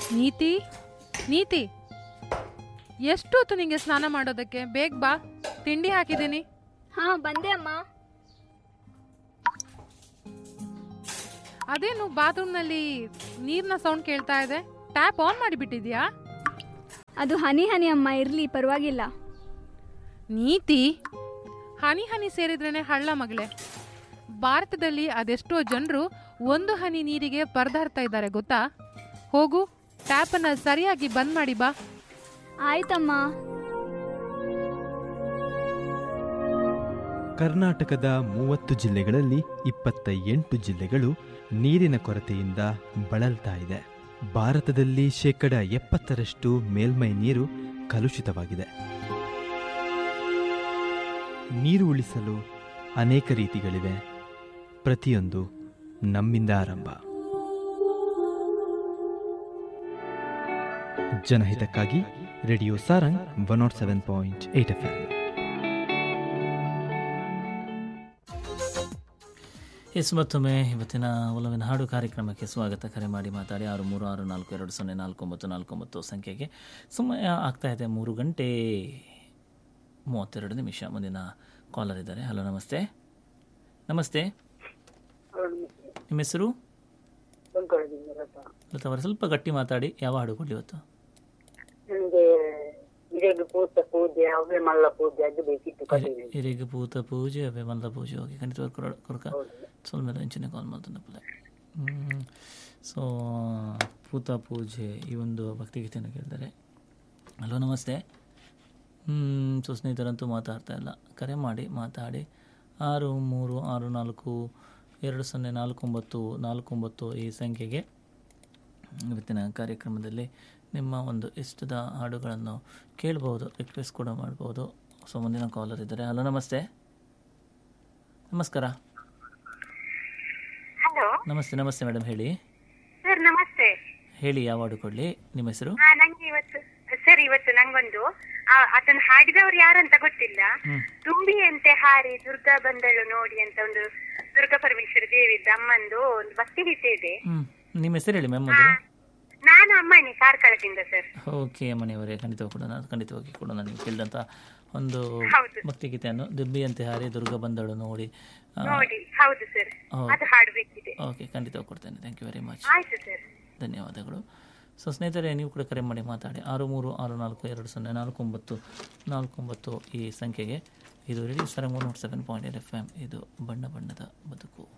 ನೀತಿ ನೀತಿ ಎಷ್ಟೊತ್ತು ನಿಂಗೆ ಸ್ನಾನ ಮಾಡೋದಕ್ಕೆ ಬೇಗ ಬಾ ತಿಂಡಿ ಹಾಕಿದ್ದೀನಿ ಹಾ ಬಂದೆ ಅಮ್ಮ ಅದೇನು ಬಾತ್ರೂಮ್ನಲ್ಲಿ ನೀರಿನ ಸೌಂಡ್ ಕೇಳ್ತಾ ಇದೆ ಟ್ಯಾಪ್ ಆನ್ ಮಾಡಿಬಿಟ್ಟಿದ್ಯಾ ಅದು ಹನಿ ಹನಿ ಅಮ್ಮ ಇರ್ಲಿ ಪರವಾಗಿಲ್ಲ ನೀತಿ ಹನಿ ಹನಿ ಸೇರಿದ್ರೇನೆ ಹಳ್ಳ ಮಗಳೇ ಭಾರತದಲ್ಲಿ ಅದೆಷ್ಟೋ ಜನರು ಒಂದು ಹನಿ ನೀರಿಗೆ ಪರದಾಡ್ತಾ ಇದ್ದಾರೆ ಗೊತ್ತಾ ಹೋಗು ಟ್ಯಾಪನ್ನು ಸರಿಯಾಗಿ ಬಂದ್ ಮಾಡಿ ಬಾ ಆಯ್ತಮ್ಮ ಕರ್ನಾಟಕದ ಮೂವತ್ತು ಜಿಲ್ಲೆಗಳಲ್ಲಿ ಇಪ್ಪತ್ತ ಎಂಟು ಜಿಲ್ಲೆಗಳು ನೀರಿನ ಕೊರತೆಯಿಂದ ಬಳಲ್ತಾ ಇದೆ ಭಾರತದಲ್ಲಿ ಶೇಕಡ ಎಪ್ಪತ್ತರಷ್ಟು ಮೇಲ್ಮೈ ನೀರು ಕಲುಷಿತವಾಗಿದೆ ನೀರು ಉಳಿಸಲು ಅನೇಕ ರೀತಿಗಳಿವೆ ಪ್ರತಿಯೊಂದು ನಮ್ಮಿಂದ ಆರಂಭ ಜನಹಿತಕ್ಕಾಗಿ radio Sarang one naught seven point eight F M S ಮತ್ತೊಮ್ಮೆ ಇವತ್ತಿನ ಒಲವಿನ ಹಾಡು ಕಾರ್ಯಕ್ರಮಕ್ಕೆ ಸ್ವಾಗತ ಕರೆ ಮಾಡಿ ಮಾತಾಡಿ ಆರು ಮೂರು ಆರು ನಾಲ್ಕು ಎರಡು ಸೊನ್ನೆ ನಾಲ್ಕು ಒಂಬತ್ತು ನಾಲ್ಕು ಒಂಬತ್ತು ಸಂಖ್ಯೆಗೆ ಸಮಯ ಆಗ್ತಾ ಇದೆ ಮೂರು ಗಂಟೆ ಮೂವತ್ತೆರಡು ನಿಮಿಷ ಮುಂದಿನ ಕಾಲರ್ ಇದ್ದಾರೆ ಹಲೋ ನಮಸ್ತೆ ನಮಸ್ತೆ ನಿಮ್ಮ ಹೆಸರು ಲತಾ ಅವರೇ ಸ್ವಲ್ಪ ಗಟ್ಟಿ ಮಾತಾಡಿ ಯಾವ ಹಾಡು ಕೊಡಲಿ ಇವತ್ತು ನನಗೆ ಇರೆಗೆ ಪೂತ ಪೂಜೆ ಅವೇ ಮಲ್ಲ ಪೂಜೆ ಅದು ಬೇಕಿತ್ತು ಕಲಿಗೆ ಹಿರಿಗೆ ಪೂತ ಪೂಜೆ ಅವೇ ಮಲ್ಲ ಪೂಜೆ ಹೋಗಿ ಖಂಡಿತವಾಗಿ ಕೊರ ಕೊರಕ ಸ್ವಲ್ಪ ಇಂಚಿನ ಕಾಲ್ ಮಾಡ್ತಾನೆ ಪುಲೆ ಸೊ ಪೂತ ಪೂಜೆ ಈ ಒಂದು ಭಕ್ತಿಗೀತೆಯನ್ನು ಕೇಳಿದರೆ ಹಲೋ ನಮಸ್ತೆ ಹ್ಮ್, ಸೊ ಸ್ನೇಹಿತರಂತೂ ಮಾತಾಡ್ತಾ ಇಲ್ಲ ಕರೆ ಮಾಡಿ ಮಾತಾಡಿ ಆರು ಮೂರು ಆರು ನಾಲ್ಕು ಎರಡು ಸೊನ್ನೆ ನಾಲ್ಕು ಒಂಬತ್ತು ನಾಲ್ಕು ಒಂಬತ್ತು ಈ ಸಂಖ್ಯೆಗೆ ಇವತ್ತಿನ ಕಾರ್ಯಕ್ರಮದಲ್ಲಿ ನಿಮ್ಮ ಒಂದು ಇಷ್ಟದ ಹಾಡುಗಳನ್ನು ಕೇಳ್ಬೋದು ರಿಕ್ವೆಸ್ಟ್ ಕೂಡ ಮಾಡ್ಬೋದು ಸೊ ಮುಂದಿನ ಕಾಲರ್ ಇದ್ದಾರೆ ಹಲೋ ನಮಸ್ತೆ ನಮಸ್ಕಾರ ಹಲೋ ನಮಸ್ತೆ ನಮಸ್ತೆ ಮೇಡಮ್ ಹೇಳಿ ಸರ್ ನಮಸ್ತೆ ಹೇಳಿ ಯಾವ ಹಾಡು ಕೊಡಲಿ ನಿಮ್ಮ ಹೆಸರು ಹಾ ನಂಗೆ ಇವತ್ತು ಸರ್ ಇವತ್ತು ನಂಗೊಂದು ಅದನ್ನ ಹಾಡಿದವ್ರು ಯಾರಂತ ಗೊತ್ತಿಲ್ಲ ಹ್ಮ್. ತುಂಬಿಯಂತೆ ಹಾರಿ ದುರ್ಗಾ ಬಂದಳು ನೋಡಿ ಅಂತ ಒಂದು ದುರ್ಗಾ ಪರಮೇಶ್ವರಿ ದೇವಿದ ಅಮ್ಮಂದು ಒಂದು ಭಕ್ತಿ ಗೀತೆ ಇದೆ ಹ್ಞೂ ನಿಮ್ಮ ಹೆಸರು ಹೇಳಿ ಮ್ಯಾಮ್ ಮೊದಲು ನಾನು ಅಮ್ಮನಿ ಕಾರ್ಕಳದಿಂದ ಸರ್ ಓಕೆ ಮನೆಯವರೇ ಖಂಡಿತವಾಗಿ ಕೂಡ ನಾನು ಖಂಡಿತವಾಗಿ ಕೂಡ ನೀವು ಕೇಳಿದಂಥ ಒಂದು ಹೌದು. ಭಕ್ತಿಗೀತೆಯನ್ನು ದುಬ್ಬಿಯಂತೆ ಹಾರಿ ದುರ್ಗ ಬಂದಳು ನೋಡಿ ಆ, ನೋಡಿ ಹೌದು ಸರ್ ಹೌದು. ಅದು ಹಾಡ್ಬೇಕಿದೆ ಓಕೆ ಖಂಡಿತವಾಗಿ ಕೊಡ್ತೇನೆ ಥ್ಯಾಂಕ್ ಯು ವೆರಿ ಮಚ್ ಆಯ್ತು ಸರ್ ಧನ್ಯವಾದಗಳು ಸೊ ಸ್ನೇಹಿತರೆ ನೀವು ಕೂಡ ಕರೆ ಮಾಡಿ ಮಾತಾಡಿ ಆರು ಮೂರು ಆರು ನಾಲ್ಕು ಎರಡು ಸೊನ್ನೆ ನಾಲ್ಕು ಒಂಬತ್ತು ನಾಲ್ಕು ಒಂಬತ್ತು ಈ ಸಂಖ್ಯೆಗೆ ಇದು radio Sarang one naught seven point eight F M ಇದು ಬಣ್ಣ ಬಣ್ಣದ ಬದುಕು